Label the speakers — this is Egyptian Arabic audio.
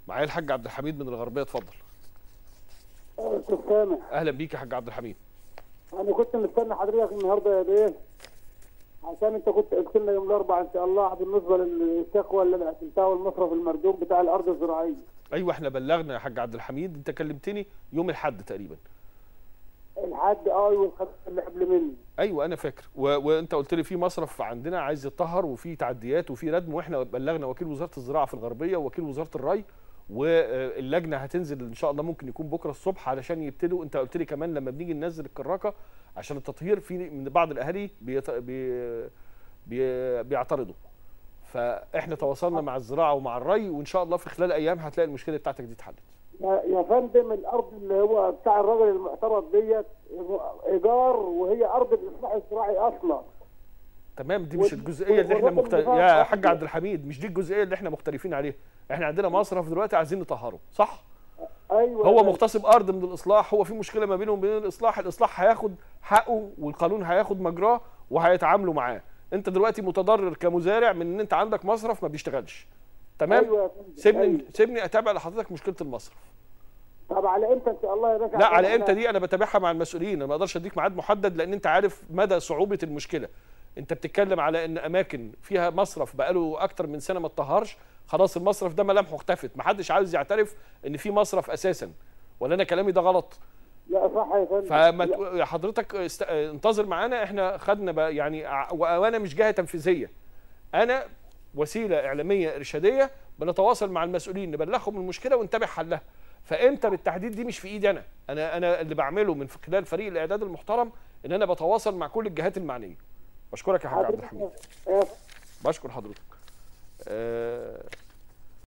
Speaker 1: معايا الحاج عبد الحميد من الغربيه اتفضل
Speaker 2: استاذ سامح
Speaker 1: اهلا بيك يا حاج عبد الحميد
Speaker 2: انا كنت مستني حضرتك النهارده يا بيه عشان انت كنت قلت لنا يوم الاربعاء ان شاء الله بالنسبه للشكوى اللي انا قدمتها والمصرف المردود بتاع الارض الزراعيه
Speaker 1: ايوه احنا بلغنا يا حاج عبد الحميد انت كلمتني يوم الاحد تقريبا
Speaker 2: الحد اه والخط اللي قبل مني
Speaker 1: ايوه انا فاكر و... وانت قلت لي في مصرف عندنا عايز يتطهر وفي تعديات وفي ردم واحنا بلغنا وكيل وزاره الزراعه في الغربيه ووكيل وزاره الري واللجنه هتنزل ان شاء الله ممكن يكون بكره الصبح علشان يبتدوا انت قلت لي كمان لما بنيجي ننزل الكراكه عشان التطهير في من بعض الاهالي بيت... بي... بي... بيعترضوا فاحنا تواصلنا مع الزراعه ومع الري وان شاء الله في خلال ايام هتلاقي المشكله بتاعتك دي اتحلت
Speaker 2: يا يا فندم الارض اللي هو بتاع الراجل المعترض ديت ايجار وهي ارض الاصلاح الزراعي اصلا
Speaker 1: تمام دي مش
Speaker 2: وال-
Speaker 1: الجزئيه اللي احنا
Speaker 2: والرقم
Speaker 1: مخت...
Speaker 2: اللي فات
Speaker 1: يا
Speaker 2: واحد
Speaker 1: حاج عبد الحميد مش دي الجزئيه اللي احنا مختلفين عليها احنا عندنا مصرف دلوقتي عايزين نطهره صح
Speaker 2: ايوه
Speaker 1: هو
Speaker 2: يا
Speaker 1: مغتصب ارض من الاصلاح هو في مشكله ما بينه وبين الاصلاح الاصلاح هياخد حقه والقانون هياخد مجراه وهيتعاملوا معاه انت دلوقتي متضرر كمزارع من ان انت عندك مصرف ما بيشتغلش تمام
Speaker 2: أيوة يا فندم،
Speaker 1: سيبني
Speaker 2: أيوة.
Speaker 1: سيبني اتابع لحضرتك مشكله المصرف
Speaker 2: طب على امتى ان شاء الله يا باشا
Speaker 1: لا
Speaker 2: عشان
Speaker 1: على
Speaker 2: أنا-
Speaker 1: امتى دي انا بتابعها مع المسؤولين انا ما اقدرش اديك ميعاد محدد لان انت عارف مدى صعوبه المشكله انت بتتكلم على ان اماكن فيها مصرف بقاله اكتر من سنه ما اتطهرش خلاص المصرف ده ملامحه اختفت ما حدش عاوز يعترف ان في مصرف اساسا ولا انا كلامي ده غلط
Speaker 2: لا صح يا فندم
Speaker 1: فما
Speaker 2: لا.
Speaker 1: تق- يا حضرتك است... انتظر معانا احنا خدنا بقى يعني ع- وانا مش جهه تنفيذيه انا وسيله اعلاميه ارشاديه بنتواصل مع المسؤولين نبلغهم المشكله ونتابع حلها فامتى بالتحديد دي مش في ايدي انا انا انا اللي بعمله من خلال فريق الاعداد المحترم ان انا بتواصل مع كل الجهات المعنيه بشكرك يا حاج عبد
Speaker 2: حضرتك
Speaker 1: الحميد
Speaker 2: آه،
Speaker 1: بشكر حضرتك آه